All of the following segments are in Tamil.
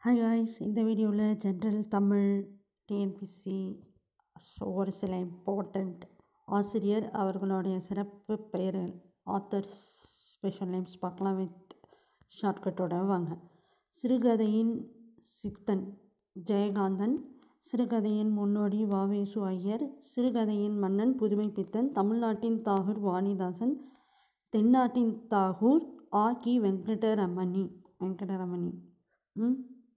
ஹாய் காய்ஸ் இந்த வீடியோவில் ஜென்ரல் தமிழ் டிஎன்பிசி ஸோ ஒரு சில இம்பார்ட்டண்ட் ஆசிரியர் அவர்களுடைய சிறப்பு பெயர்கள் ஆத்தர்ஸ் ஸ்பெஷல் நேம்ஸ் பார்க்கலாம் வித் ஷார்ட்கட்டோட வாங்க சிறுகதையின் சித்தன் ஜெயகாந்தன் சிறுகதையின் முன்னோடி வாவேசு ஐயர் சிறுகதையின் மன்னன் புதுமை பித்தன் தமிழ்நாட்டின் தாகூர் வாணிதாசன் தென்னாட்டின் தாகூர் ஆ கி வெங்கடரமணி வெங்கடரமணி ம்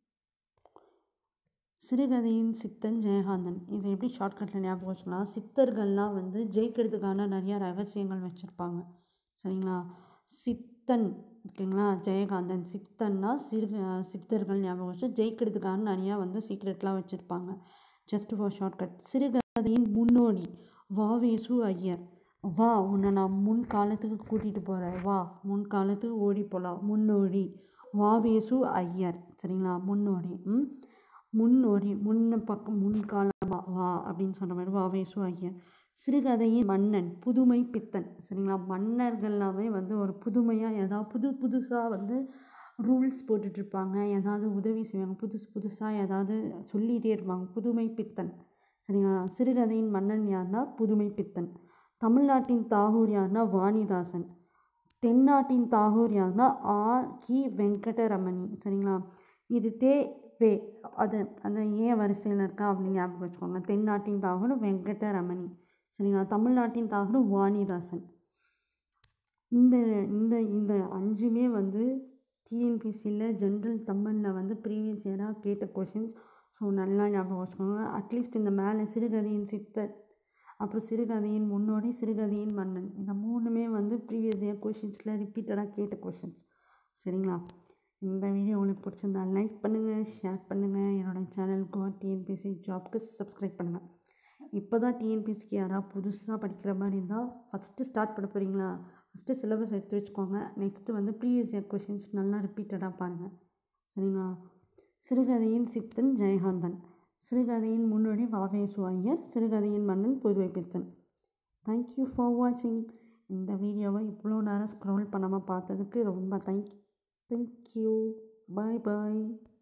சிறுகதையின் சித்தன் ஜெயகாந்தன் இது எப்படி ஷார்ட்கட்டில் ஞாபகம் வச்சுக்கலாம் சித்தர்கள்லாம் வந்து ஜெயிக்கிறதுக்கான நிறையா ரகசியங்கள் வச்சுருப்பாங்க சரிங்களா சித்தன் ஓகேங்களா ஜெயகாந்தன் சித்தன்னா சிறு சித்தர்கள் ஞாபகம் வச்சு ஜெயிக்கிறதுக்கான நிறையா வந்து சீக்ரெட்லாம் வச்சுருப்பாங்க ஜஸ்ட் ஃபார் ஷார்ட்கட் சிறுகதையின் முன்னோடி வாவேசு ஐயர் வா உன்னை நான் முன் காலத்துக்கு கூட்டிகிட்டு போகிறேன் வா முன் காலத்துக்கு ஓடி போகலாம் முன்னோடி வாவேசு ஐயர் சரிங்களா முன்னோடி ம் முன்னோடி முன்ன பக்கம் முன்காலமா வா அப்படின்னு சொன்ன மாதிரி வாவேசு ஐயர் சிறுகதையின் மன்னன் புதுமை பித்தன் சரிங்களா மன்னர்கள்லாமே வந்து ஒரு புதுமையாக ஏதாவது புது புதுசாக வந்து ரூல்ஸ் போட்டுட்ருப்பாங்க ஏதாவது உதவி செய்வாங்க புதுசு புதுசாக ஏதாவது சொல்லிகிட்டே இருப்பாங்க புதுமை பித்தன் சரிங்களா சிறுகதையின் மன்னன் யார்னா புதுமை பித்தன் தமிழ்நாட்டின் தாகூர் யார்னா வாணிதாசன் தென்னாட்டின் தாகூர் யார்னா ஆ கி வெங்கடரமணி சரிங்களா இது தே வே அது அந்த ஏன் வரிசையில் இருக்கா அப்படின்னு ஞாபகம் வச்சுக்கோங்க தென்னாட்டின் தாகூர் வெங்கடரமணி சரிங்களா தமிழ்நாட்டின் தாகூர் வாணிதாசன் இந்த இந்த இந்த அஞ்சுமே வந்து டிஎன்பிசியில் ஜென்ரல் தமிழில் வந்து ப்ரீவியஸ் இயராக கேட்ட கொஷின்ஸ் ஸோ நல்லா ஞாபகம் வச்சுக்கோங்க அட்லீஸ்ட் இந்த மேலே சிறுகதையின் சித்தர் அப்புறம் சிறுகதையின் முன்னோடி சிறுகதையின் மன்னன் இந்த மூணுமே வந்து ப்ரீவியஸ் இயர் கொஷின்ஸில் ரிப்பீட்டடாக கேட்ட கொஷின்ஸ் சரிங்களா இந்த வீடியோ உங்களுக்கு பிடிச்சிருந்தா லைக் பண்ணுங்கள் ஷேர் பண்ணுங்கள் என்னோடய சேனலுக்கு டிஎன்பிசி ஜாப்க்கு சப்ஸ்கிரைப் பண்ணுங்கள் இப்போ தான் டிஎன்பிசிக்கு யாராவது புதுசாக படிக்கிற மாதிரி இருந்தால் ஃபஸ்ட்டு ஸ்டார்ட் பண்ண போகிறீங்களா ஃபஸ்ட்டு சிலபஸ் எடுத்து வச்சுக்கோங்க நெக்ஸ்ட்டு வந்து ப்ரீவியஸ் இயர் கொஷின்ஸ் நல்லா ரிப்பீட்டடாக பாருங்கள் சரிங்களா சிறுகதையின் சித்தன் ஜெயகாந்தன் சிறுகதையின் முன்னோடி வாவேசு ஐயர் சிறுகதையின் மன்னன் புதுவை பித்தன் தேங்க்யூ ஃபார் வாட்சிங் இந்த வீடியோவை இவ்வளோ நேரம் ஸ்க்ரோல் பண்ணாமல் பார்த்ததுக்கு ரொம்ப தேங்க் தேங்க்யூ பாய் பாய்